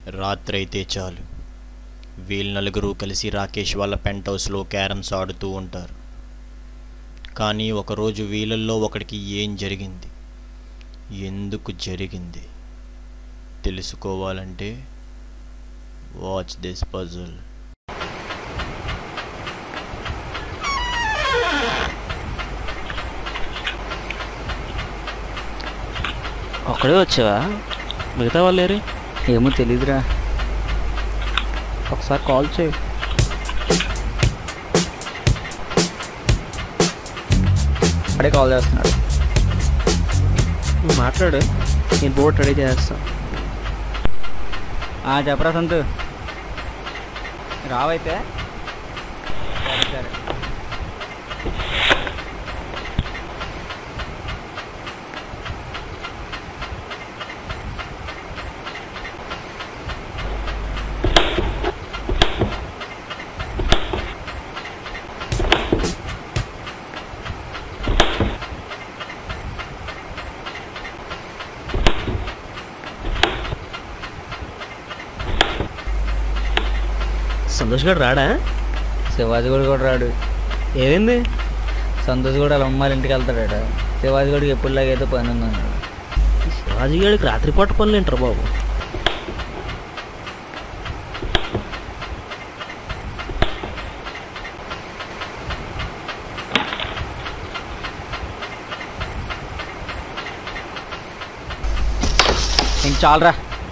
రాత్రైతే చాలు వీళ్ళు నలుగురు కలిసి రాకేష్ వాళ్ళ పెంట్ హౌస్లో క్యారమ్స్ ఆడుతూ ఉంటారు కానీ ఒకరోజు వీళ్ళల్లో ఒకడికి ఏం జరిగింది ఎందుకు జరిగింది తెలుసుకోవాలంటే వాచ్ దిస్ పజల్ ఒక్కడే వచ్చావా మిగతా వాళ్ళు లేరు ఏమో తెలీదురా ఒకసారి కాల్ చేయి అడే కాల్ చేస్తున్నాడు నువ్వు మాట్లాడు నేను బోర్డు రెడీ చేస్తాను ఆ, చెప్పరా సంతు రావైతే సరే సరే సంతోష్ గారు రాడా శివాజీ కూడా కూడా రాడు ఏమైంది సంతోష్ కూడా వాళ్ళ అమ్మాయిల ఇంటికి వెళ్తాడట శివాజీ గడికి ఎప్పుడులాగా ఏదో పని ఉందన్నాడు శివాజీ గారికి రాత్రిపూట పనులు ఏంటారు బాబు ఇంక చాలరా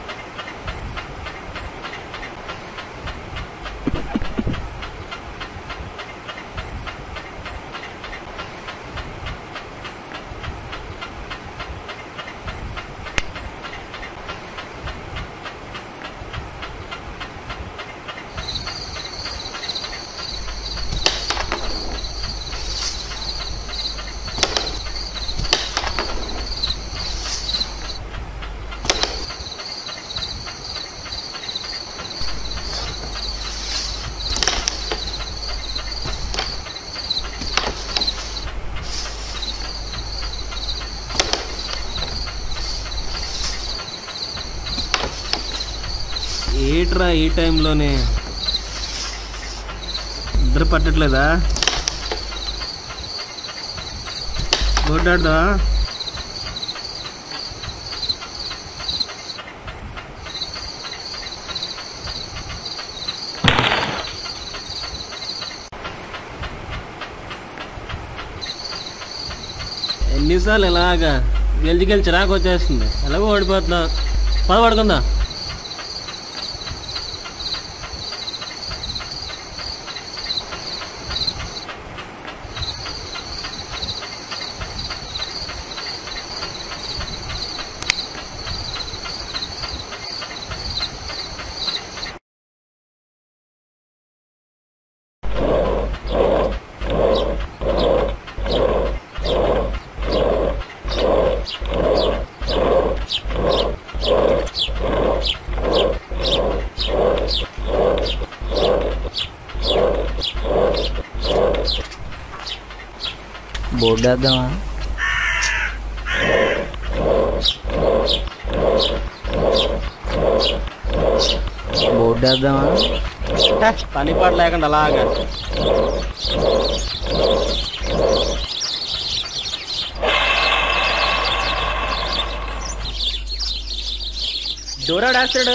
ఏట్రా ఈ టైంలోనే ఇద్దరు పట్టట్లేదా బోర్డాడుదా ఎన్నిసార్లు ఇలాగా గెలిచి గెలిచి చిరాకు వచ్చేస్తుంది ఎలాగో ఓడిపోతున్నా పద పడుకుందా బోర్డు వేద్దామా బోర్డు వేద్దామా పని పాట లేకుండా అలాగా డోరాడు వేస్తాడు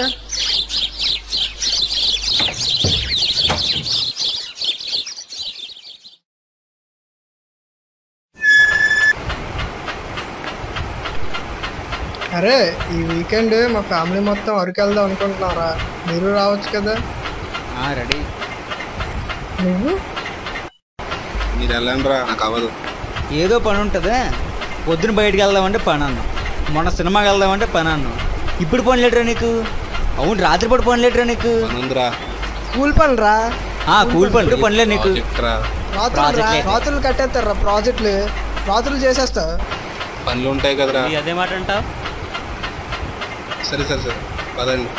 అరే ఈ వీకెండ్ మా ఫ్యామిలీ మొత్తం అరకు వెళ్దాం అనుకుంటున్నారా మీరు రావచ్చు కదా రెడీ నువ్వు మీరు వెళ్ళండి రా నాకు అవ్వదు ఏదో పని ఉంటుందా పొద్దున బయటికి వెళ్దామంటే పని అన్నాం మొన్న సినిమాకి వెళ్దామంటే పని అన్నాం ఇప్పుడు పని లేటరా నీకు అవును రాత్రిపూట పని లేటరా నీకు పని ఉందిరా కూల్ పని రా ఆ కూలి పని ఇప్పుడు పనిలేదు నీకు ప్రాజెక్ట్ రా రాత్రులు రా ప్రాజెక్టులే. రాత్రులు కట్టేస్తారా ప్రాజెక్టులు రాత్రులు చేసేస్తా పనులు ఉంటాయి కదరా నీ అదే మాట అంటావు సరే సరే సరే పదండి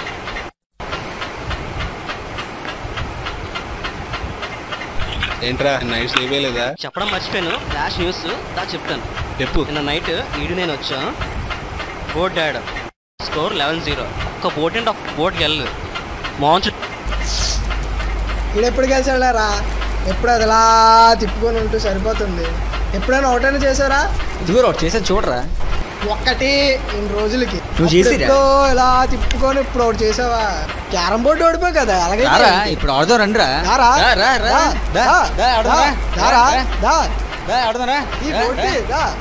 ఏంట్రా నైట్ స్లీప్ లేదా చెప్పడం మర్చిపోయాను ఫ్లాష్ న్యూస్ దా చెప్తాను చెప్పు నిన్న నైట్ ఈడు నేను వచ్చాం board dad score eleven zero ఒక్క బోట్ అంటే ఒక్క బోట్కి వెళ్ళదు మోహన్ ఈడు ఎప్పుడు గెలిచాడారా ఎప్పుడు అది ఇలా తిప్పుకొని ఉంటూ సరిపోతుంది ఎప్పుడైనా ఒకటైనా చేసారా ఇదిగో ఒకటి చేసేది చూడరా ఒక్కటి ఇన్ని రోజులకి నువ్వు చేసిరా? అప్పుడెప్పుడో ఇలా తిప్పుకొని ఇప్పుడు ఒకటి చేసావా క్యారం బోర్డు ఓడిపోయి కదా అలాగే రారా ఇప్పుడు ఆడదాం రండి రా రారా రా, రా, రా. రా, దా, రా, దా, ఆడదాం రా. రారా రా, దా రా, ఆడదాం రా. ఈ రా, బోర్డు రా. దా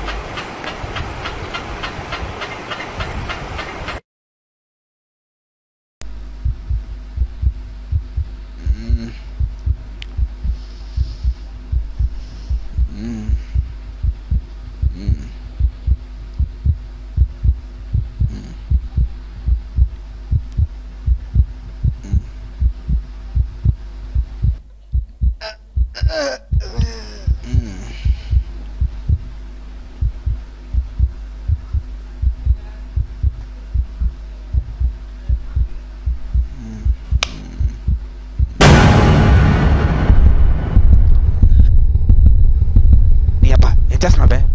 నీ అబ్బా ఏం చేస్తున్నావు బే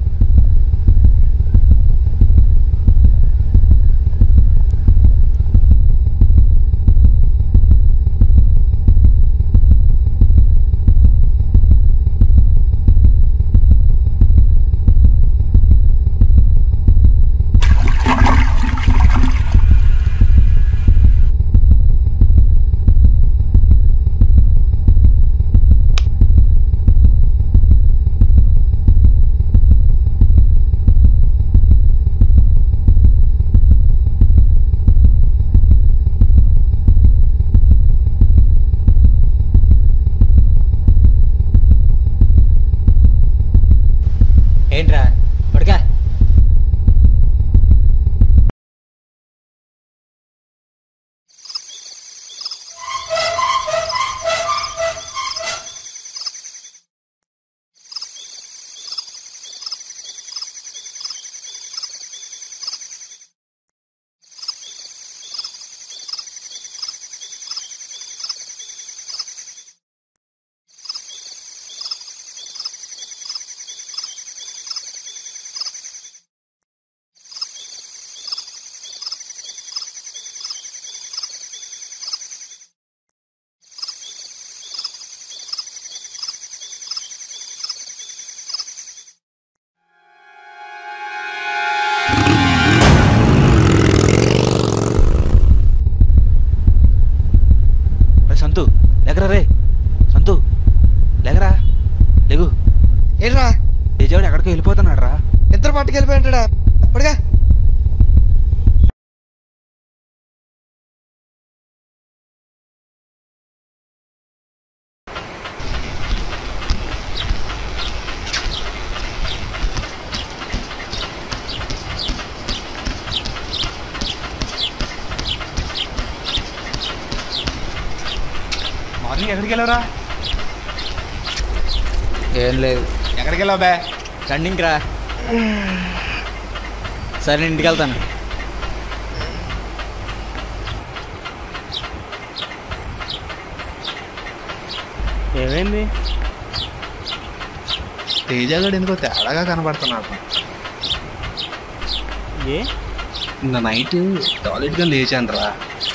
ఏంట్రా పడుకా రే సంతు లేకరా రే సంతు లేకరా లేగు ఏంట్రా తేజవాడు ఎక్కడికో వెళ్ళిపోతున్నాడు రా నిద్ర పట్టుకెళ్ళిపోయింటాడా పడుగా మార్నింగ్ ఎక్కడికి వెళ్ళారా ఏం లేదు ఎక్కడికి వెళ్ళావు బే రన్నింగ్ రా సరే నేను ఇంటికి వెళ్తాను ఏమైంది తేజగాడు ఎందుకో తేడాగా కనబడుతున్నాడు ఏ నిన్న నైట్ టాయిలెట్ గా లేచాను రా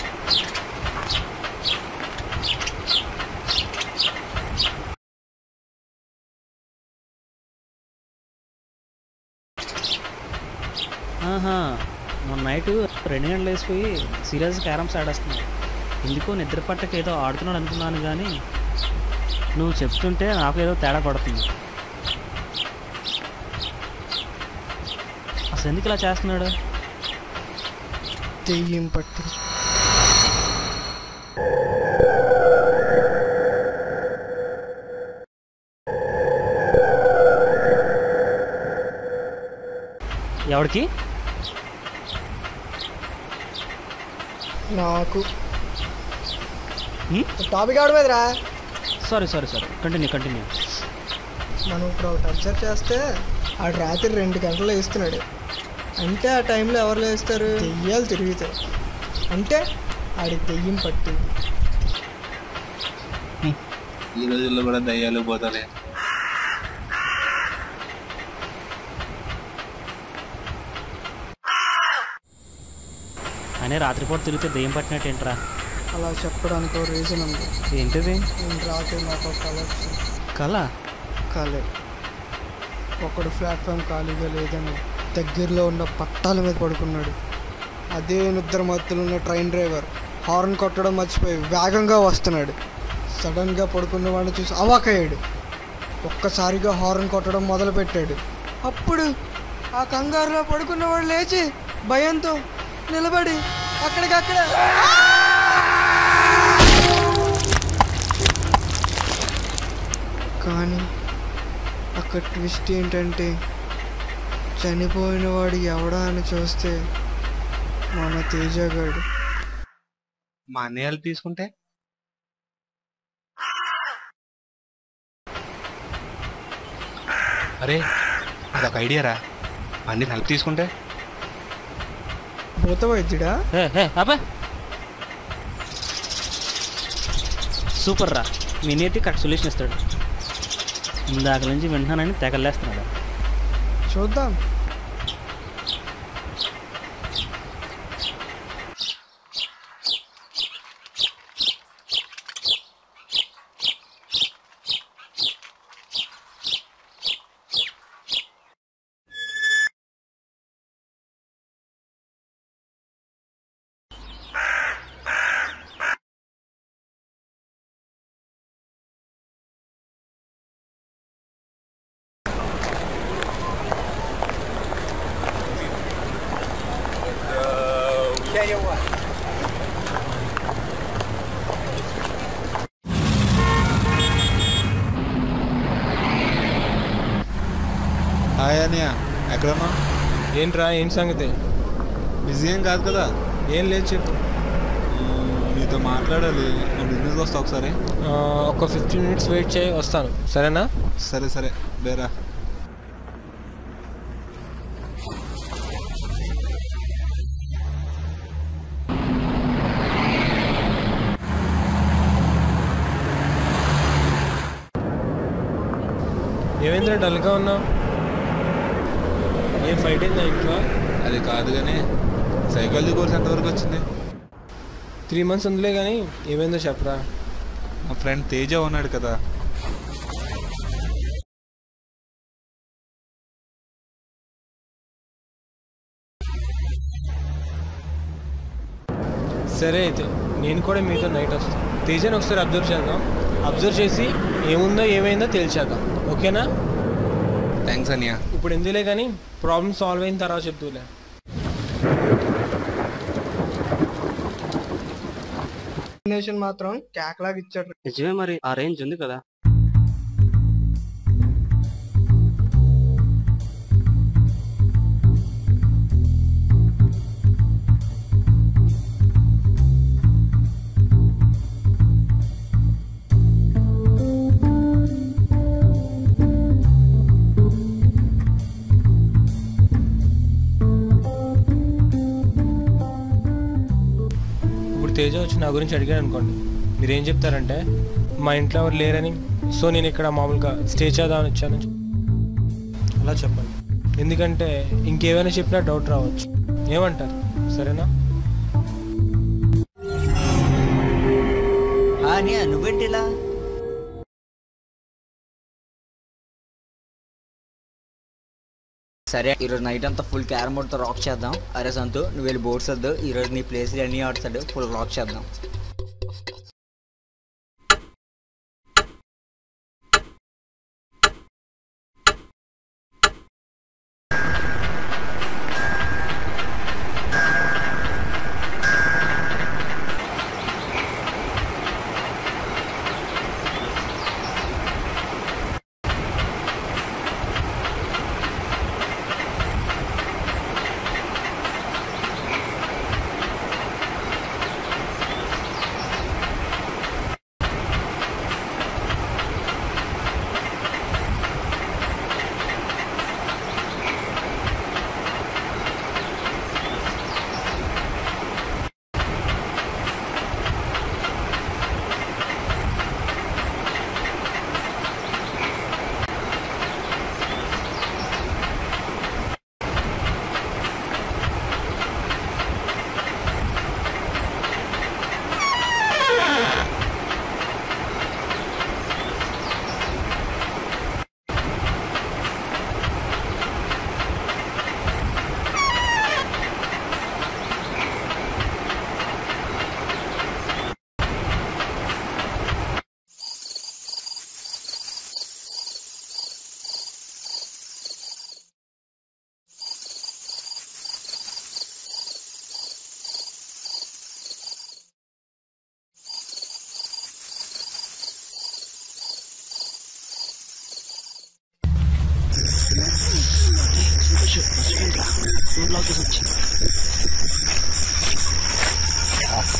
ఆహా మొన్న నైట్ రెండు గంటలు వేసిపోయి సీరియస్ క్యారమ్స్ ఆడేస్తున్నావు ఎందుకో నిద్ర పట్టక ఏదో ఆడుతున్నాడు అనుకున్నాను కానీ నువ్వు చెప్తుంటే నాకు ఏదో తేడా కొడుతుంది అసలు ఎందుకు ఇలా చేస్తున్నాడు దెయ్యం పట్టి ఎవడికి నాకు హ్మ్? టాపిక్ ఆడ మీదరా sorry sorry sorry continue continue మనం ఇప్పుడు ఒకటి అబ్జర్వ్ చేస్తే ఆడు రాత్రి రెండు గంటలు వేస్తున్నాడు అంటే ఆ టైంలో ఎవరు లేస్తారు దెయ్యాలు తిరుగుతాయి అంటే ఆడికి దెయ్యం పట్టింది ఈ రోజుల్లో కూడా దయ్యాలు పోతాలే అయినా రాత్రిపూట తిరిగితే దెయ్యం పట్టినట్టు ఏంట్రా అలా చెప్పడానికి ఒక రీజన్ ఉంది ఏంటిది నేను రాత్రి నాకు ఒక కళ వచ్చింది కళ కలే ఒకడు ప్లాట్ఫామ్ ఖాళీగా లేదని దగ్గరలో ఉన్న పట్టాల మీద పడుకున్నాడు అదే నిద్ర మత్తులో ఉన్న ట్రైన్ డ్రైవర్ హార్న్ కొట్టడం మర్చిపోయి వేగంగా వస్తున్నాడు సడన్గా పడుకున్న వాడిని చూసి అవాకయ్యాడు ఒక్కసారిగా హార్న్ కొట్టడం మొదలుపెట్టాడు అప్పుడు ఆ కంగారులో పడుకున్నవాడు లేచి భయంతో నిలబడి అక్కడికక్కడ కానీ అక్కడ ట్విస్ట్ ఏంటంటే చనిపోయిన వాడు ఎవడా అని చూస్తే మన తేజగాడు మా అన్నయ్యలు తీసుకుంటే అరే అదొక ఐడియా రా మా అన్నయ్య హెల్ప్ తీసుకుంటే భూత వైద్యుడా ఏ ఏ అబ్బా సూపర్ రా వినేటి కరెక్ట్ సొల్యూషన్ ఇస్తాడు ఇందాక నుంచి వింటున్నానని తెగలేస్తున్నాడు చూద్దాం హాయ్ అన్నయ్య ఎక్కడన్నా ఏంట్రా ఏం సంగతి బిజీ ఏం కాదు కదా ఏం లేదు చెప్పు మ్మ్, నీతో మాట్లాడాలి నా బిజినెస్ వస్తా ఒకసారి ఆ, ఒక ఫిఫ్టీన్ మినిట్స్ వెయిట్ చేయి వస్తాను సరేనా సరే సరే బేరా ఏమైందిరా డల్గా ఉన్నావు ఏం ఫైట్ అయిందా ఇంట్లో అది కాదు కానీ సైకాలజీ కోర్స్ ఎంతవరకు వచ్చింది త్రీ మంత్స్ ఉందిలే కానీ ఏమైందో చెప్పరా మా ఫ్రెండ్ తేజ ఉన్నాడు కదా సరే అయితే నేను కూడా మీతో నైట్ వస్తాను తేజని ఒకసారి అబ్జర్వ్ చేద్దాం అబ్జర్వ్ చేసి ఏముందో ఏమైందో తేల్చేద్దాం ఓకేనా థ్యాంక్స్ అన్నయ్య ఇప్పుడు ఎందులే కానీ ప్రాబ్లమ్ సాల్వ్ అయిన తర్వాత చెప్తూలే కాంబినేషన్ మాత్రం కేకలాగా ఇచ్చాడు నిజమే మరి ఆ రేంజ్ ఉంది కదా ఇప్పుడు తేజ వచ్చి నా గురించి అడిగాడు అనుకోండి మీరు ఏం చెప్తారంటే మా ఇంట్లో ఎవరు లేరని సో నేను ఇక్కడ మామూలుగా స్టే చేద్దామని వచ్చాను అలా చెప్పండి ఎందుకంటే ఇంకేమైనా చెప్పినా డౌట్ రావచ్చు ఏమంటారు సరేనా అని నువ్వేంటి ఇలా సరే ఈరోజు నైట్ అంతా ఫుల్ క్యారమ్ బోర్డ్తో రాక్ చేద్దాం అరే సంతు నువ్వు వెళ్ళి బోర్డ్స్ వద్దు ఈరోజు నీ ప్లేస్ అన్నీ ఆడుతాడు ఫుల్ రాక్ చేద్దాం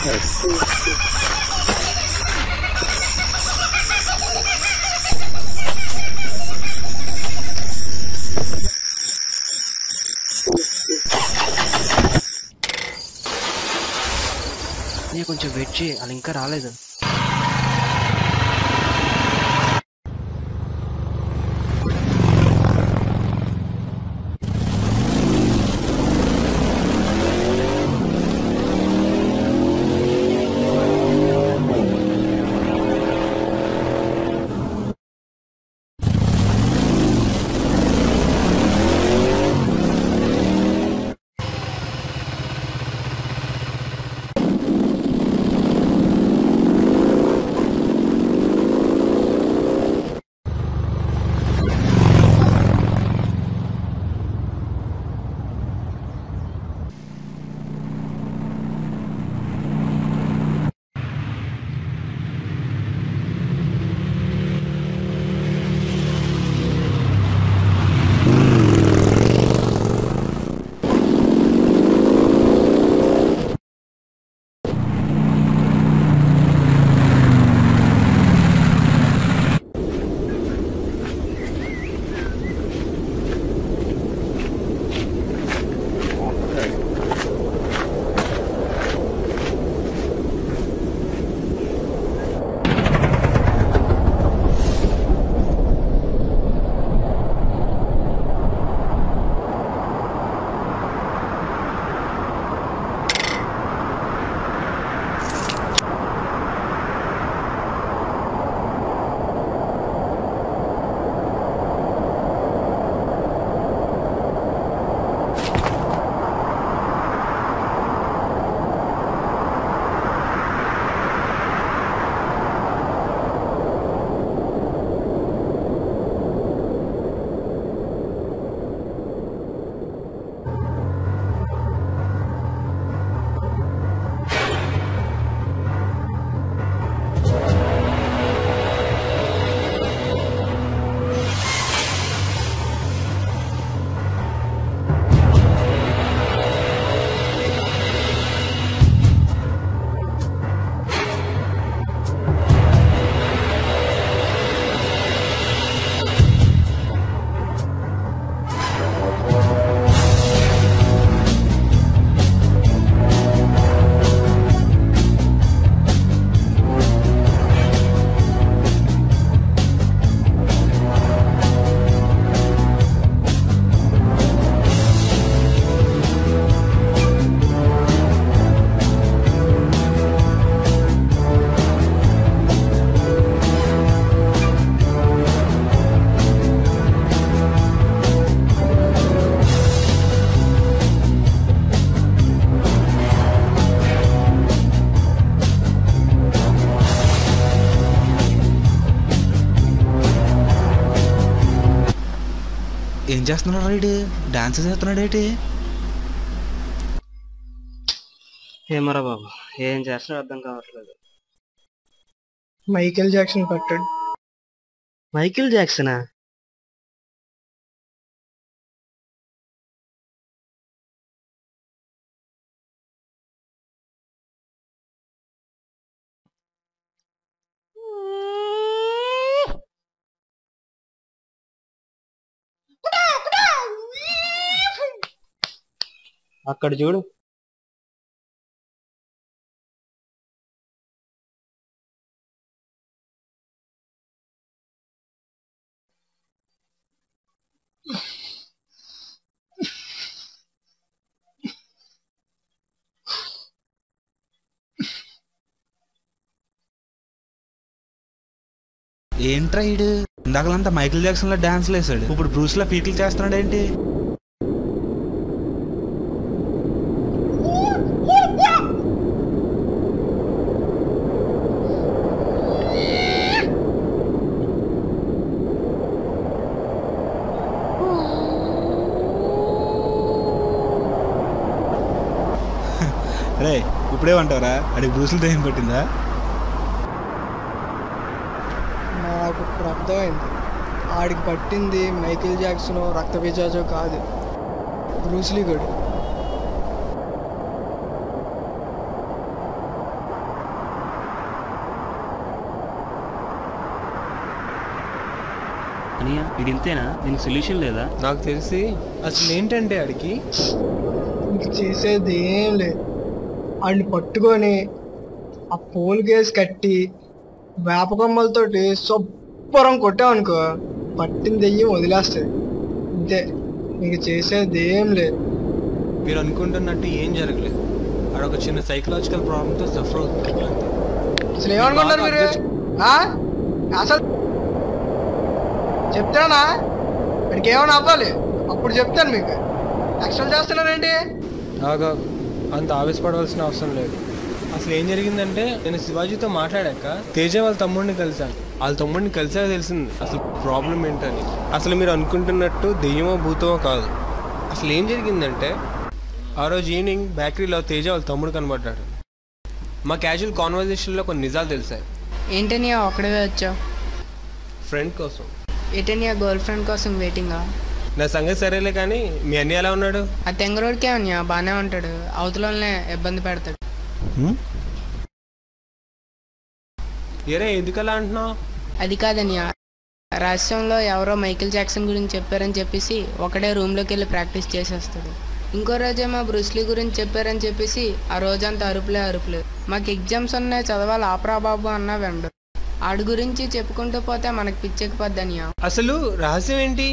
నేను కొంచెం వెయిట్ చేయి వాళ్ళు ఇంకా రాలేదు ఏం చేస్తున్నాడు రైడ్ డాన్స్ చేస్తున్నాడు ఏంటి ఏమరా బాబు ఏం చేస్తాడో అర్థం కావట్లేదు మైకేల్ జాక్సన్ పట్టాడు మైకిల్ జాక్సనా అక్కడ చూడు ఏంట్రా ఈడు ఇందాకలంతా మైకిల్ జాక్సన్ లో డాన్స్ వేసాడు ఇప్పుడు బ్రూస్ లో పీకిల్ చేస్తున్నాడు ఏంటి రే ఇప్పుడేమంటారా అడిగి బ్రూసులు దయ్యం పట్టిందా నాకు ఇప్పుడు అర్థమైంది ఆడికి పట్టింది మైకేల్ జాక్సన్ రక్త పిచాచో కాదు బ్రూస్లీ గడు అనియా ఇది ఇంతేనా దీనికి సొల్యూషన్ లేదా నాకు తెలిసి అసలు ఏంటంటే ఆడికి ఇంక చేసేది ఏం లేదు వాడిని పట్టుకొని ఆ పోల్ కేసు కట్టి వేపకొమ్మలతోటి శుభ్రం కొట్టామనుకో పట్టిన దెయ్యం వదిలేస్తుంది అంతే ఇంక చేసేది ఏం లేదు మీరు అనుకుంటున్నట్టు ఏం జరగలేదు ఆడ ఒక చిన్న సైకలాజికల్ ప్రాబ్లంతో సఫర్ అవుతుంది అంతే. అసలు ఏమనుకుంటారు మీరు ఆ? అసలు చెప్తానా వాడికి ఏమైనా అవ్వాలి అప్పుడు చెప్తాను మీకు ఎక్స్ట్రా చేస్తున్నారేంటి ఆగా అంత ఆవేశపడవలసిన అవసరం లేదు అసలు ఏం జరిగిందంటే నేను శివాజీతో మాట్లాడాక తేజ వాళ్ళ తమ్ముడిని కలిశాను వాళ్ళ తమ్ముడిని కలిసాక తెలిసింది అసలు ప్రాబ్లం ఏంటని అసలు మీరు అనుకుంటున్నట్టు దెయ్యమో భూతమో కాదు అసలు ఏం జరిగిందంటే ఆ రోజు ఈవినింగ్ బేకరీలో తేజ వాళ్ళ తమ్ముడు కనబడ్డాడు మా క్యాజువల్ కాన్వర్జేషన్లో కొన్ని నిజాలు తెలిసాయి ఏంటని ఒక్కడే వచ్చావు ఫ్రెండ్ కోసం ఏంటని ఆ గర్ల్ ఫ్రెండ్ కోసం వెయిటింగా నా సంగతి సరేలే కానీ మీ అన్ని ఎలా ఉన్నాడు ఆ తెంగరోడికే అన్యా బాగానే ఉంటాడు అవతలనే ఇబ్బంది పెడతాడు ఏరే ఎందుకలా అంటున్నావు అది కాదన్యా రహస్యంలో ఎవరో మైకిల్ జాక్సన్ గురించి చెప్పారని చెప్పేసి ఒకడే రూమ్లోకి వెళ్ళి ప్రాక్టీస్ చేసేస్తాడు ఇంకో రోజేమో బ్రూస్లీ గురించి చెప్పారని చెప్పేసి ఆ రోజంతా అరుపులే అరుపులే మాకు ఎగ్జామ్స్ ఉన్నాయి చదవాలి ఆపరా బాబు అన్నా వెండు ఆడి గురించి చెప్పుకుంటూ పోతే మనకి పిచ్చెక్కిపోద్దన్యా అసలు రహస్యం ఏంటి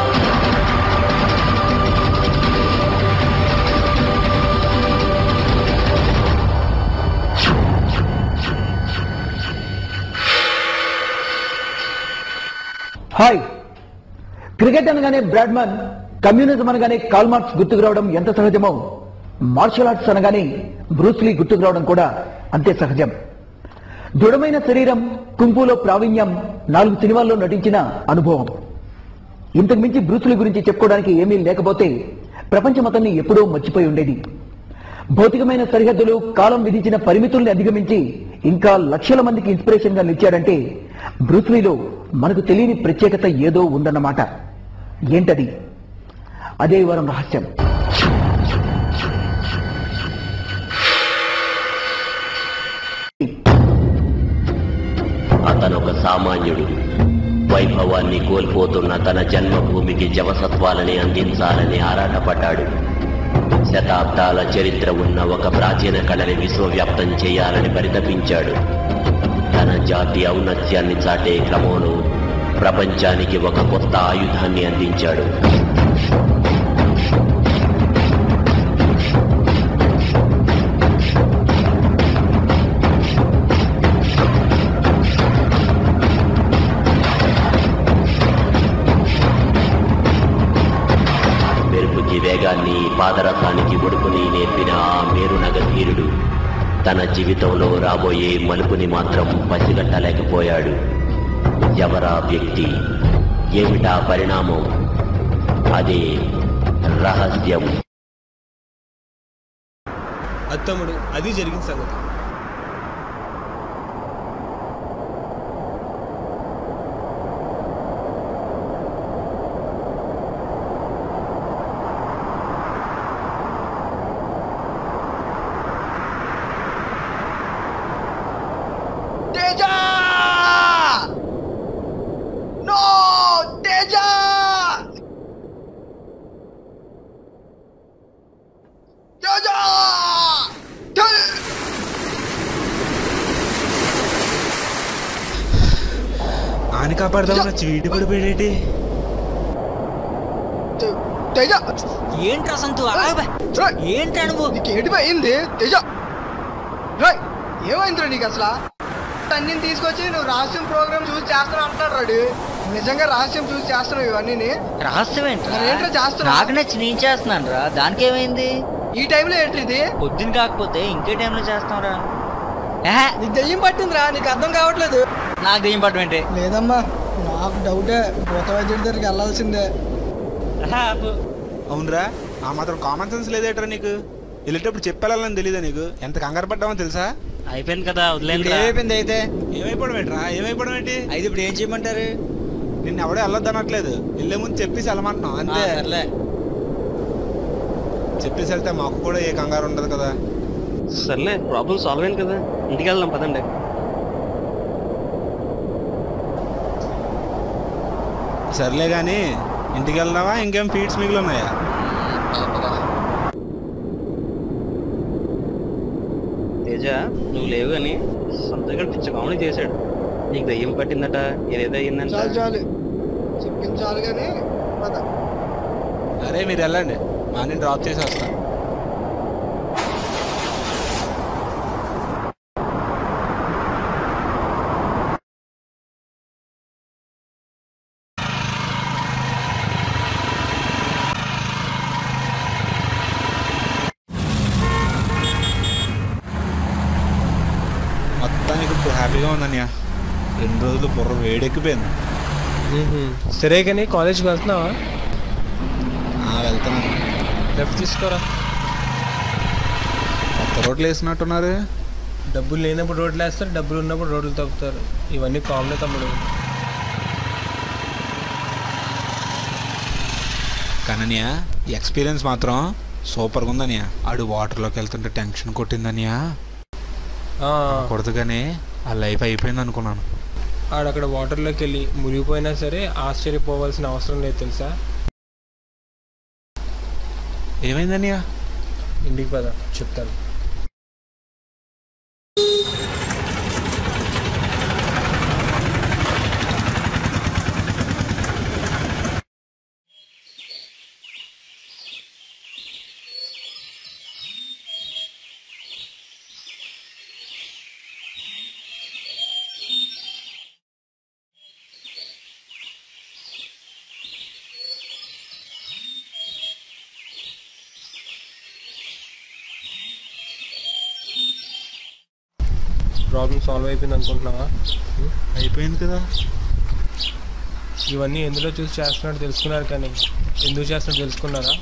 హాయ్ క్రికెట్ అనగానే బ్రాడ్మన్ కమ్యూనిజం అనగానే కాల్మార్క్స్ గుర్తుకు రావడం ఎంత సహజమో మార్షల్ ఆర్ట్స్ అనగానే బ్రూస్లీ గుర్తుకు రావడం కూడా అంతే సహజం దృఢమైన శరీరం కుంపులో ప్రావీణ్యం నాలుగు సినిమాల్లో నటించిన అనుభవం ఇంతకు మించి బ్రూస్లీ గురించి చెప్పుకోవడానికి ఏమీ లేకపోతే ప్రపంచం అతన్ని ఎప్పుడో మర్చిపోయి ఉండేది భౌతికమైన సరిహద్దులు కాలం విధించిన పరిమితుల్ని అధిగమించి ఇంకా లక్షల మందికి ఇన్స్పిరేషన్ గా నిలిచాడంటే బ్రూస్లీలో మనకు తెలియని ప్రత్యేకత ఏదో ఉందన్నమాట ఏంటది అదే ఈ వారం రహస్యం అతను ఒక సామాన్యుడు వైభవాన్ని కోల్పోతున్న తన జన్మభూమికి జవసత్వాలని అందించాలని ఆరాటపడ్డాడు శతాబ్దాల చరిత్ర ఉన్న ఒక ప్రాచీన కళని విశ్వవ్యాప్తం చేయాలని పరితపించాడు తన జాతి ఔన్నత్యాన్ని చాటే క్రమంలో ప్రపంచానికి ఒక కొత్త ఆయుధాన్ని అందించాడు మెరుపుకి వేగాన్ని పాదరథానికి ఒడుకుని నేర్పిన ఆ మేరునగ ధీరుడు తన జీవితంలో రాబోయే మలుపుని మాత్రం పసిగట్టలేకపోయాడు ఎవరా వ్యక్తి ఏమిటా పరిణామం అదే రహస్యం అత్తమ్ముడు అది జరిగిన సంగతి తేజ నో తేజ తేజ ఆని కాపాడదామని వచ్చి వీడి పడిపోయాడేటి తేజ ఏంట్రా సంతు ఏంట్రా నువ్వు నీకు ఏడిపోయింది తేజ రేయ్, ఏమైందిరా నీకు అసలు అన్ని తీసుకొచ్చి నువ్వు రహస్యం ప్రోగ్రామ్ చూసి చేస్తున్నావు అంటాడు రాడు నిజంగా రహస్యం చూసి చేస్తున్నావు ఇవన్నీ రహస్యం ఏంట్రా మరి ఏంట్రా చేస్తున్నావు? నాకు నచ్చి నేను చేస్తున్నాను రా దానికి ఏమైంది ఈ టైంలో ఏంటి ఇది పొద్దున కాకపోతే ఇంకే టైంలో చేస్తాంరా నీకు దెయ్యం పట్టిందిరా నీకు అర్థం కావట్లేదు నాకు దెయ్యం పట్టం ఏంటి లేదమ్మా నాకు డౌటే భూత వైద్యుడి దగ్గరికి వెళ్ళాల్సిందే అవునరా ఆ మాత్రం కామన్ సెన్స్ లేదేట్రా నీకు వెళ్ళేటప్పుడు చెప్పాలని తెలీదా నీకు ఎంత కంగారు పడ్డామో తెలుసా అయిపోయింది కదా ఇప్పుడు వదిలేండి ఏమైపోయింది అయితే ఏమైపోవడం ఏంట్రా ఏమైపోవడం ఏంటి అయితే ఇప్పుడు ఏం చేయమంటారు నిన్ను ఎవడో వెళ్ళొద్దు అనట్లేదు వెళ్ళే ముందు చెప్పేసి వెళ్ళమంటున్నాం అంతే ఆ, సర్లే. చెప్పేసి వెళ్తే మాకు కూడా ఏ కంగారు ఉండదు కదా సర్లే ప్రాబ్లం సాల్వ్ అయింది కదా ఇంటికి వెళ్దాం పదండి సర్లే కానీ ఇంటికి వెళ్దామా ఇంకేం ఫీడ్స్ మిగిలి ఉన్నాయా తేజ నువ్వు లేవు కానీ సొంతగా పిచ్చ కామెడీ చేశాడు నీకు దయ్యం పట్టిందట ఏదేదో అయ్యిందంట చాలు చాలు చెప్పింది చాలు కానీ పద అరే మీరు వెళ్ళండి మార్నింగ్ డ్రాప్ చేసి వస్తాను మొత్తానికి ఇప్పుడు హ్యాపీగా ఉందన్నయ్య రెండు రోజులు బుర్ర వేడెక్కిపోయింది సరే కానీ కాలేజ్కి వెళ్తున్నావా ఆ, వెళ్తున్నాను లెఫ్ట్ తీసుకోరా కొత్త రోడ్లు వేసినట్టున్నారు డబ్బులు లేనప్పుడు రోడ్లు వేస్తారు డబ్బులు ఉన్నప్పుడు రోడ్లు తప్పుతారు ఇవన్నీ కామనే తమ్ముడు కననియా ఎక్స్పీరియన్స్ మాత్రం సూపర్గా ఉందనియా ఆడు వాటర్లోకి వెళ్తుంటే టెన్షన్ కొట్టిందనియా ఆ, కొడదు కానీ ఆ లైఫ్ అయిపోయింది అనుకున్నాను ఆడక్కడ వాటర్లోకి వెళ్ళి మునిగిపోయినా సరే ఆశ్చర్యపోవాల్సిన అవసరం లేదు తెలుసా ఏమైందనియా ఇంటికి పద చెప్తాను ప్రాబ్లం సాల్వ్ అయిపోయింది అనుకుంటున్నావా ఉం? అయిపోయింది కదా ఇవన్నీ ఎందులో చూసి చేస్తున్నాడు తెలుసుకున్నారు కానీ ఎందుకు చేస్తున్నాడు తెలుసుకున్నారా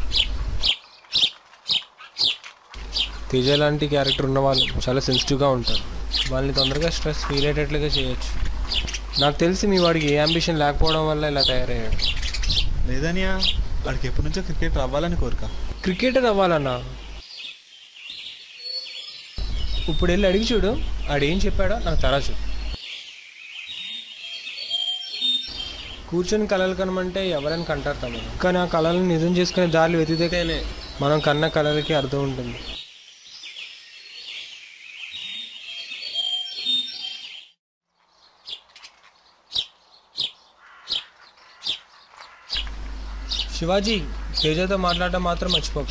తేజ లాంటి క్యారెక్టర్ ఉన్న వాళ్ళు చాలా సెన్సిటివ్గా ఉంటారు వాళ్ళని తొందరగా స్ట్రెస్ ఫీల్ అయ్యేటట్లుగా చేయొచ్చు నాకు తెలిసి మీ వాడికి ఏ అంబిషన్ లేకపోవడం వల్ల ఇలా తయారయ్యాడు లేదనియా వాడికి ఎప్పటి నుంచో క్రికెట్ అవ్వాలని కోరిక క్రికెటర్ అవ్వాలన్నా ఇప్పుడు వెళ్ళి అడిగి చూడు ఆడేం చెప్పాడో నాకు తరా చూడు కూర్చొని కళలు కనమంటే ఎవరైనా కంటారు తమ్ముడు కానీ ఆ కళలను నిజం చేసుకునే దారులు వెతికితేనే మనం కన్న కళలకి అర్థం ఉంటుంది శివాజీ తేజతో మాట్లాడటం మాత్రం మర్చిపోక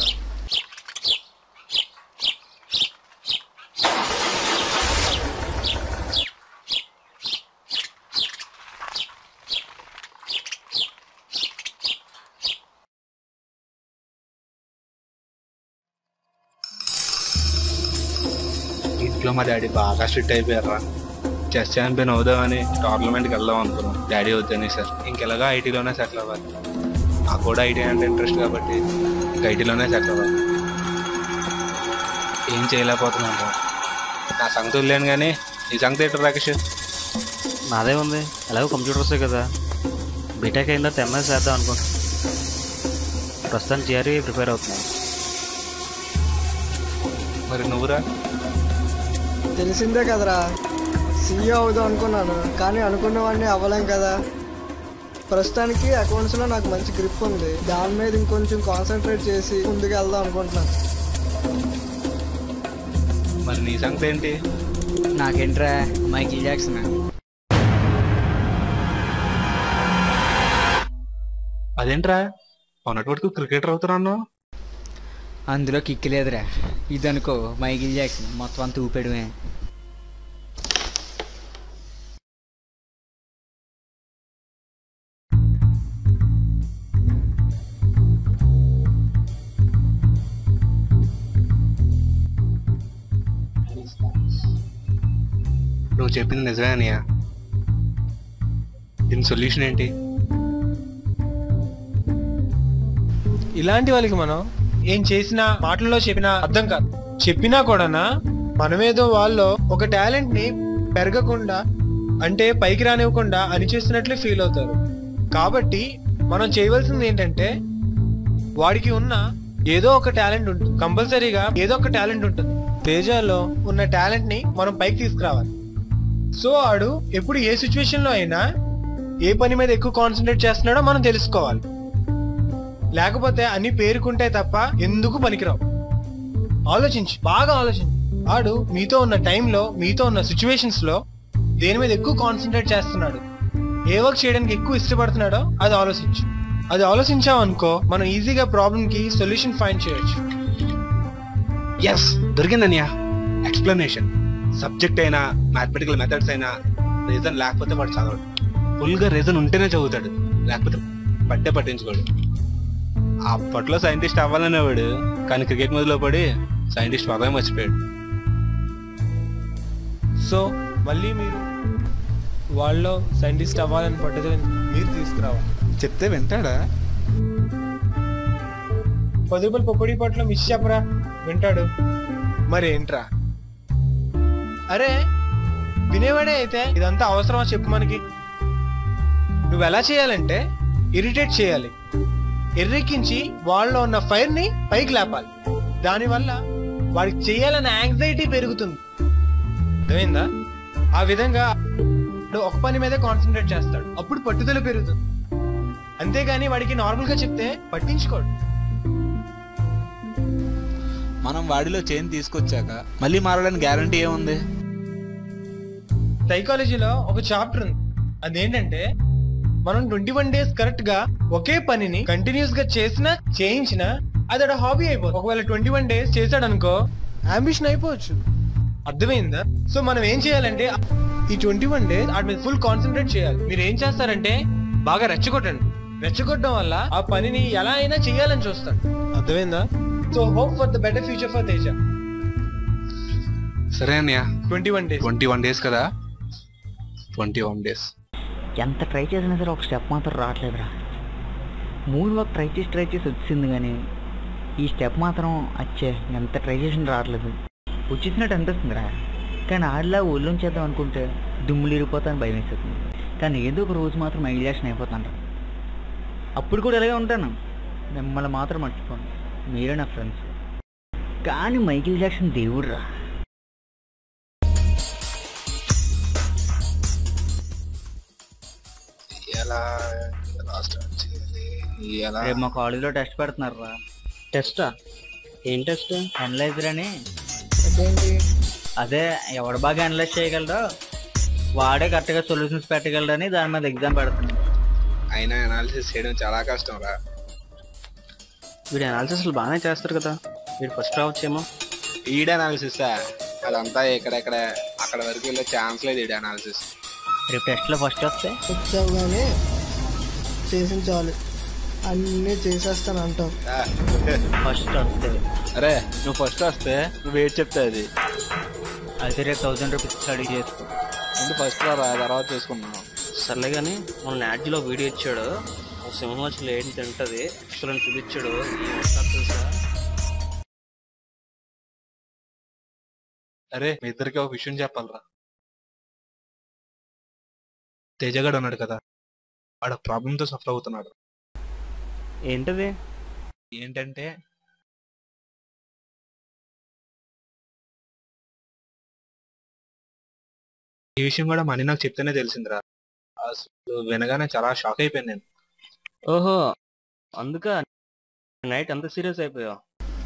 ఇంట్లో మా డాడీ బాగా స్ట్రిక్ట్ అయిపోయారా చెస్ ఛాంపియన్ అవుదామని టోర్నమెంట్కి వెళ్దాం అనుకున్నాం డాడీ వద్దని సార్ ఇంకెలాగా ఐటీలోనే సెటిల్ అవ్వాలి నాకు కూడా ఐటీ అంటే ఇంట్రెస్ట్ కాబట్టి ఇంకా ఐటీలోనే సెటిల్ అవ్వాలి ఏం చేయలేకపోతున్నాను రా. నా సంగతి వదిలేను కానీ నీ సంగతి ఏంటో రాకేష్ నాదే ఉంది ఎలాగో కంప్యూటర్సే కదా బీటెక్ అయిన తర్వాత ఎంఎస్ చేద్దాం అనుకుంటున్నాను ప్రస్తుతానికి జిఆర్ఈ ప్రిపేర్ అవుతున్నాను మరి నువ్వురా తెలిసిందే కదరా సీఈఓ అవుదాం అనుకున్నాను కానీ అనుకున్నవాడిని అవ్వలేం కదా ప్రస్తుతానికి అకౌంట్స్లో నాకు మంచి గ్రిప్ ఉంది దాని మీద ఇంకొంచెం కాన్సన్ట్రేట్ చేసి ముందుకు వెళ్దాం అనుకుంటున్నాను మరి నీ సంగతి ఏంటి నాకేంట్రా మైకిల్ జాక్సన్ అదేంట్రా మొన్నటి వరకు క్రికెటర్ అవుతున్నాను అందులో కిక్ లేదురా ఇదనుకో మైకిల్ జాక్సన్ మొత్తం అంతా ఊపేయడమే నువ్వు చెప్పింది నిజమే అనియా దీని సొల్యూషన్ ఏంటి ఇలాంటి వాళ్ళకి మనం ఏం చేసినా మాటల్లో చెప్పినా అర్థం కాదు చెప్పినా కూడానా మనమేదో వాళ్ళలో ఒక టాలెంట్ ని పెరగకుండా అంటే పైకి రానివ్వకుండా అనిచేస్తున్నట్లే ఫీల్ అవుతారు కాబట్టి మనం చేయవలసింది ఏంటంటే వాడికి ఉన్న ఏదో ఒక టాలెంట్ ఉంటుంది కంపల్సరీగా ఏదో ఒక టాలెంట్ ఉంటుంది తేజాలో ఉన్న టాలెంట్ ని మనం పైకి తీసుకురావాలి సో ఆడు ఎప్పుడు ఏ సిచ్యువేషన్ లో అయినా ఏ పని మీద ఎక్కువ కాన్సన్ట్రేట్ చేస్తున్నాడో మనం తెలుసుకోవాలి లేకపోతే అన్ని పేరుకుంటే తప్ప ఎందుకు పనికిరావు ఆలోచించు బాగా ఆలోచించు ఆడు మీతో ఉన్న టైంలో మీతో ఉన్న సిచ్యువేషన్స్ లో దేని మీద ఎక్కువ కాన్సన్ట్రేట్ చేస్తున్నాడు ఏ వర్క్ చేయడానికి ఎక్కువ ఇష్టపడుతున్నాడో అది ఆలోచించు అది ఆలోచించామనుకో మనం ఈజీగా ప్రాబ్లం కి సొల్యూషన్ ఫైండ్ చేయొచ్చు ఎస్ దొరికిందన్నయ్య ఎక్స్ప్లెనేషన్ సబ్జెక్ట్ అయినా మ్యాథమెటికల్ మెథడ్స్ అయినా రీజన్ లేకపోతే వాడు చదవడు ఫుల్ గా రీజన్ ఉంటేనే చదువుతాడు లేకపోతే పట్టే పట్టించుకోడు అప్పట్లో సైంటిస్ట్ అవ్వాలనేవాడు కానీ క్రికెట్ మొదలు పడి సైంటిస్ట్ పదవి మర్చిపోయాడు సో మళ్ళీ మీరు వాళ్ళలో సైంటిస్ట్ అవ్వాలని పట్టుదల మీరు తీసుకురావాలి చెప్తే వింటాడా పది రూపాయలు పొక్కడి పట్ల మిస్ చెప్పరా వింటాడు మరి ఏంట్రా అరే వినేవాడే అయితే ఇదంతా అవసరమా చెప్పు మనకి నువ్వు ఎలా చేయాలంటే ఇరిటేట్ చేయాలి ఎర్రెక్కించి వాళ్ళలో ఉన్న ఫైర్ ని పైకి లేపాలి దానివల్ల వాడికి చేయాలన్న యాంగ్జైటీ పెరుగుతుంది అర్థమైందా ఆ విధంగా వాడు ఒక పని మీదే కాన్సన్ట్రేట్ చేస్తాడు అప్పుడు పట్టుదల పెరుగుతుంది అంతేగాని వాడికి నార్మల్ గా చెప్తే పట్టించుకోడు మనం వాడిలో చేంజ్ తీసుకొచ్చాక మళ్ళీ మారడానికి గ్యారంటీ ఏముంది సైకాలజీలో ఒక చాప్టర్ ఉంది అదేంటంటే మనం ట్వంటీ వన్ డేస్ కరెక్ట్ గా ఒకే పనిని కంటిన్యూస్ గా చేసినా చేయించినా అది ఒక హాబీ అయిపోతుంది ఒకవేళ ట్వంటీ వన్ డేస్ చేశాడు అనుకో అంబిషన్ అయిపోవచ్చు అర్థమైందా సో మనం ఏం చేయాలంటే ఈ ట్వంటీ వన్ డేస్ వాటి మీద ఫుల్ కాన్సన్ట్రేట్ చేయాలి మీరు ఏం చేస్తారంటే బాగా రెచ్చగొట్టండి రెచ్చగొట్టడం వల్ల ఆ పనిని ఎలా అయినా చేయాలని చూస్తాడు అర్థమైందా so hope for the better future for Teja సరే అన్నయ్య twenty one days twenty one days కదా ట్వంటీ వన్ డేస్ ఎంత ట్రై చేసినా సరే ఒక స్టెప్ మాత్రం రావట్లేదురా మూడు వర్క్ ట్రై చేసి ట్రై చేసి వచ్చింది కానీ ఈ స్టెప్ మాత్రం అచ్చే ఎంత ట్రై చేసినా రావట్లేదు వచ్చేసినట్టు అనిపిస్తుందిరా కానీ ఆడలా ఒళ్ళుం చేద్దాం అనుకుంటే దుమ్ములు ఇరిగిపోతాను భయం వేస్తుంది కానీ ఏదో ఒక రోజు మాత్రం మైగ్రేషన్ అయిపోతాను అప్పుడు కూడా ఇలాగే ఉంటాను మిమ్మల్ని మాత్రం మర్చిపోను మీరే నా ఫ్రెండ్స్ కానీ మైకిల్ జాక్సన్ దేవుడు రా ఎలా ఎలా స్టార్ట్ చేయాలి ఎలా రేపు మా కాలేజీలో టెస్ట్ పెడుతున్నారు రా టెస్టా ఏం టెస్ట్ అనలైజర్ అని అదేంటి అదే ఎవడు బాగా అనలైజ్ చేయగలడో వాడే కరెక్ట్గా సొల్యూషన్స్ పెట్టగలడని దాని మీద ఎగ్జామ్ పెడుతున్నాను అయినా అనాలిసిస్ చేయడం చాలా కష్టం రా వీడు అనాలిసిస్ బాగానే చేస్తారు కదా వీడు ఫస్ట్ రావచ్చేమో ఈడ్ అనాలిసిస్ అదంతా ఎక్కడెక్కడ అక్కడ వరకు వెళ్ళే ఛాన్స్ లేదు ఈడ్ అనాలిసిస్ రేపు టెస్ట్లో ఫస్ట్ వస్తే వచ్చావు కానీ చేసిన చాలు అన్నీ చేసేస్తాను అంటావు ఫస్ట్ వస్తే అరే నువ్వు ఫస్ట్ వస్తే నువ్వు వెయిట్ చెప్తే అది అయితే రేపు థౌసండ్ రూపీస్ స్టడీ చేసుకో ముందు ఫస్ట్ రా తర్వాత చేసుకున్నాం సర్లే కానీ మన నాడ్జిలో వీడియో ఇచ్చాడు ఒక సింహం వచ్చి ఏంటి తింటది ఎక్స్ట్రా చూపించాడు ఏమంటారు తెలుసా అరే మీ ఇద్దరికి ఒక విషయం చెప్పాలరా తేజగాడు ఉన్నాడు కదా వాడు ప్రాబ్లమ్ తో సఫర్ అవుతున్నాడు ఏంటది ఏంటంటే ఈ విషయం కూడా మనీ నాకు చెప్తేనే తెలిసిందిరా అసలు వినగానే చాలా షాక్ అయిపోయాను నేను ఓహో అందుక నైట్ అంత సీరియస్ అయిపోయావు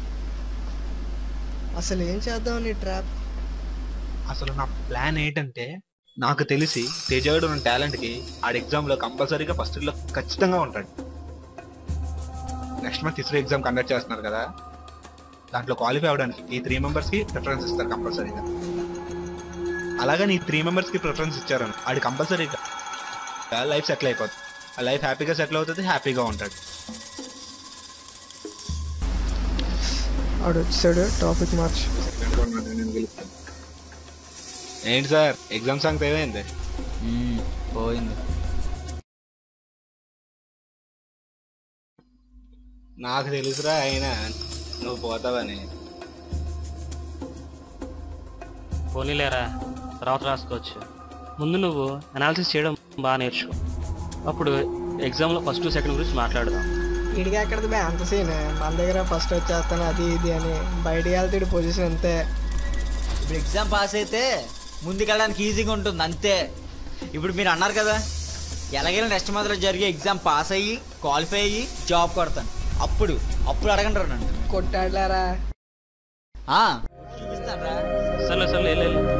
అసలు ఏం చేద్దాం నీ ట్రాప్ అసలు నా ప్లాన్ ఏంటంటే నాకు తెలిసి తేజగాడు ఉన్న టాలెంట్ కి ఆడ ఎగ్జామ్ లో కంపల్సరీగా ఫస్ట్ లో ఖచ్చితంగా ఉంటాడు next month ISRO exam conduct చేస్తున్నారు కదా దాంట్లో క్వాలిఫై అవడానికి ఈ త్రీ మెంబర్స్ కి ప్రిఫరెన్స్ ఇస్తారు కంపల్సరీగా అలాగని ఈ త్రీ మెంబర్స్ కి ప్రిఫరెన్స్ ఇచ్చారని ఆడి కంపల్సరీగా లైఫ్ సెటిల్ అయిపోతుంది ఆ లైఫ్ హ్యాపీగా సెటిల్ అవుతుంది హ్యాపీగా ఉంటాడు ఆడు వచ్చాడు టాపిక్ మార్చ్ నేను గెలుస్తాను ఏంటి సార్ ఎగ్జామ్ సంగతి ఏమైంది పోయింది నాకు తెలుసురా అయినా నువ్వు పోతావని పోనీలేరా తర్వాత రాసుకోవచ్చు ముందు నువ్వు అనాలిసిస్ చేయడం బాగా నేర్చుకో అప్పుడు ఎగ్జామ్లో ఫస్ట్ సెకండ్ గురించి మాట్లాడదాం ఇడికి ఎక్కడది బే అంత సీన్ మన దగ్గర ఫస్ట్ వచ్చేస్తాను అది ఇది అని బయటికి వెళ్తే పొజిషన్ అంతే ఇప్పుడు ఎగ్జామ్ పాస్ అయితే ముందుకెళ్ళడానికి ఈజీగా ఉంటుంది అంతే ఇప్పుడు మీరు అన్నారు కదా ఎలాగైనా నెక్స్ట్ మంత్లో జరిగే ఎగ్జామ్ పాస్ అయ్యి క్వాలిఫై అయ్యి జాబ్ కొడతాను అప్పుడు అప్పుడు అడగండి నన్ను కొట్టాడలారా ఆ, చూపిస్తానురా సర్లే సర్లే వెళ్ళు, వెళ్ళు.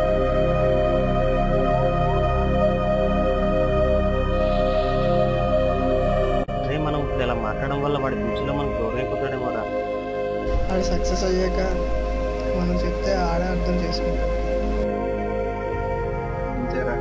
రే మనం ఇప్పుడు ఇలా మాట్లాడడం వల్ల వాడి ఫ్యూచర్లో మనకు దూరం అయిపోతాడేమో రా ఆడు సక్సెస్ అయ్యాక మనం చెప్తే ఆడే అర్థం చేసుకుంటాడు అంతేరా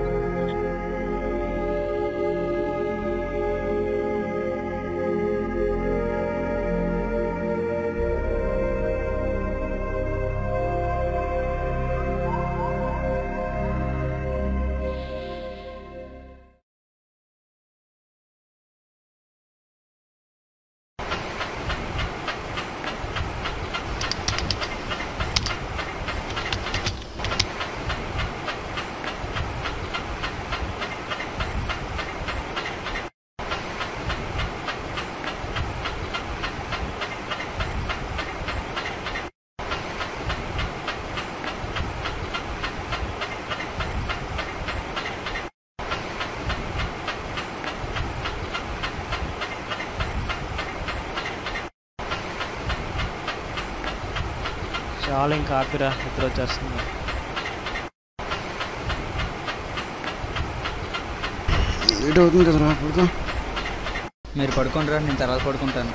చాలా ఇంకా ఆపిరా నిద్ర వచ్చేస్తుంది లేట్ అవుతుంది కదరా పడుకో మీరు పడుకుంటారా నేను తర్వాత పడుకుంటాను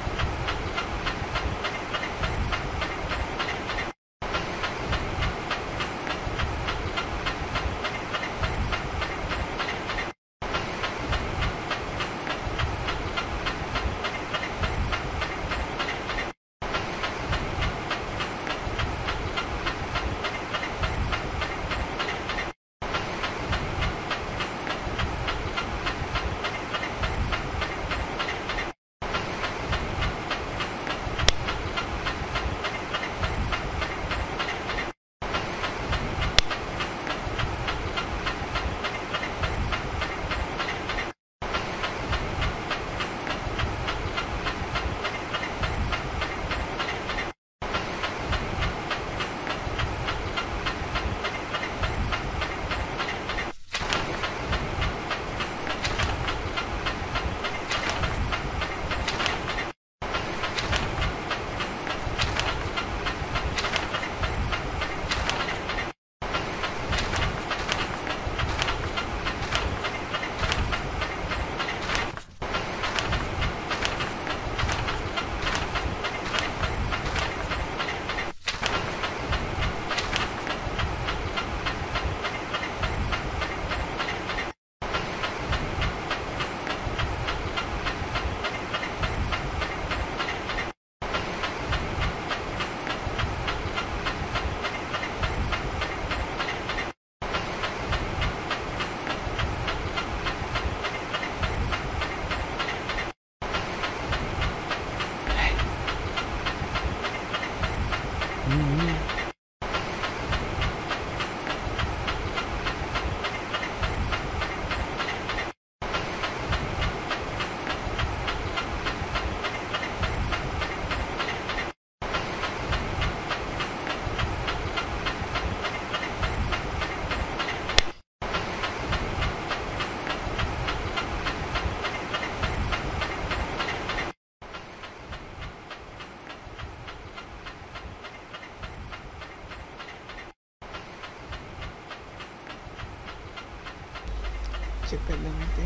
చెప్పేద్దామంటే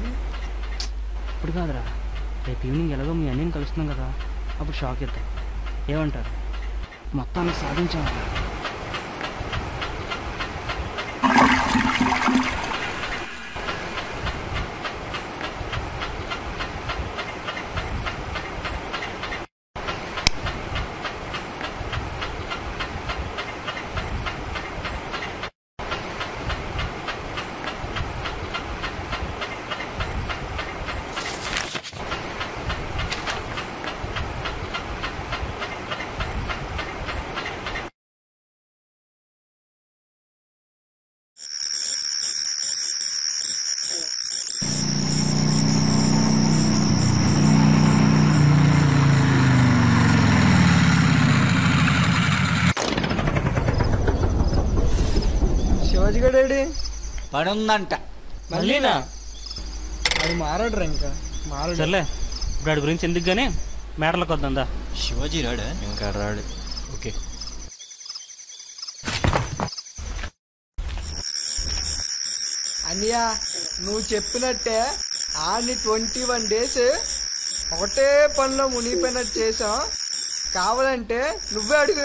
ఇప్పుడు కాదురా రేపు ఈవినింగ్ ఎలాగో మీ అన్నీని కలుస్తున్నాం కదా అప్పుడు షాక్ ఇద్దాం ఏమంటారు మొత్తానికి సాధించాం శివాజీ గడేడి పని ఉందంట మళ్ళీనా అది మారాడురా ఇంకా మారాడు సర్లే ఇప్పుడు వాడి గురించి ఎందుకు కానీ మ్యాటర్లకు వద్దా శివాజీ రాడా ఇంకా రాడు ఓకే అన్నయ్య నువ్వు చెప్పినట్టే ఆడిని ట్వంటీ వన్ డేస్ ఒకటే పనిలో మునిగిపోయినట్టు చేసాం కావాలంటే నువ్వే అడుగు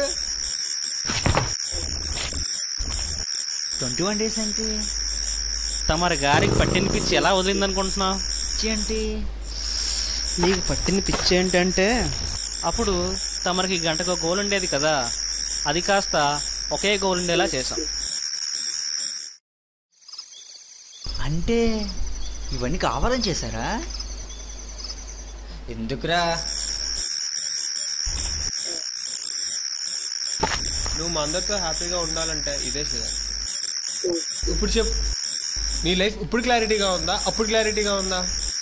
ట్వంటీ వన్ డేస్ ఏంటి తమరి గారికి పట్టిన పిచ్చి ఎలా వదిలింది అనుకుంటున్నావు ఏంటి నీకు పట్టిన పిచ్చి ఏంటంటే అప్పుడు తమరికి గంటకు ఒక గోల్ ఉండేది కదా అది కాస్త ఒకే గోల్ ఉండేలా చేసాం అంటే ఇవన్నీ కావాలని చేశారా ఎందుకురా నువ్వు మా అందరితో హ్యాపీగా ఉండాలంటే ఇదే చేయాలి ఇప్పుడు చెప్పు నీ లైఫ్ ఇప్పుడు క్లారిటీగా ఉందా అప్పుడు క్లారిటీగా ఉందా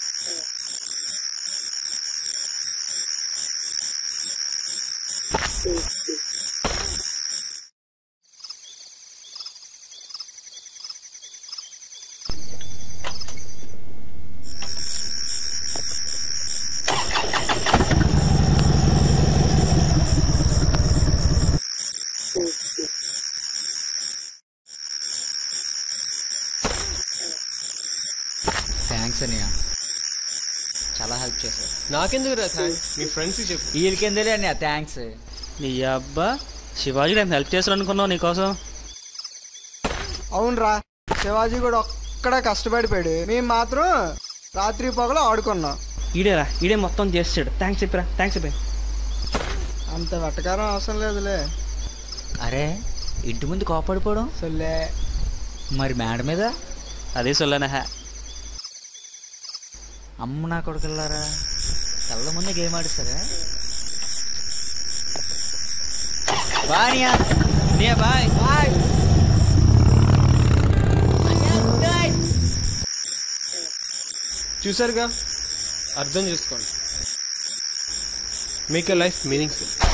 థ్యాంక్స్ అన్నయ్య చాలా హెల్ప్ చేశారు నాకెందుకు రా థ్యాంక్స్ మీ ఫ్రెండ్స్కి చెప్పు వీళ్ళకెందులే అన్నయ్య థ్యాంక్స్ నీ అబ్బా శివాజీ నేను హెల్ప్ చేస్తాను అనుకున్నావు నీకోసం అవునరా శివాజీ కూడా ఒక్కడే కష్టపడిపోయాడు మేము మాత్రం రాత్రి పగలు ఆడుకున్నాం ఈడేరా ఈడే మొత్తం చేసాడు థ్యాంక్స్ చెప్పరా థ్యాంక్స్ చెప్పే అంత వెటకారం అవసరం లేదులే అరే ఇంటి ముందు కోపడిపోవడం సొల్లే మరి మేడ మీద అదే సొల్లనా అమ్మ నా కొడుకులారా తెల్ల ముందే గేమ్ ఆడిస్తారా బానియా నే బాయ్ బాయ్ చూసారుగా అర్థం చేసుకోండి మేక్ ఎ లైఫ్ మీనింగ్ఫుల్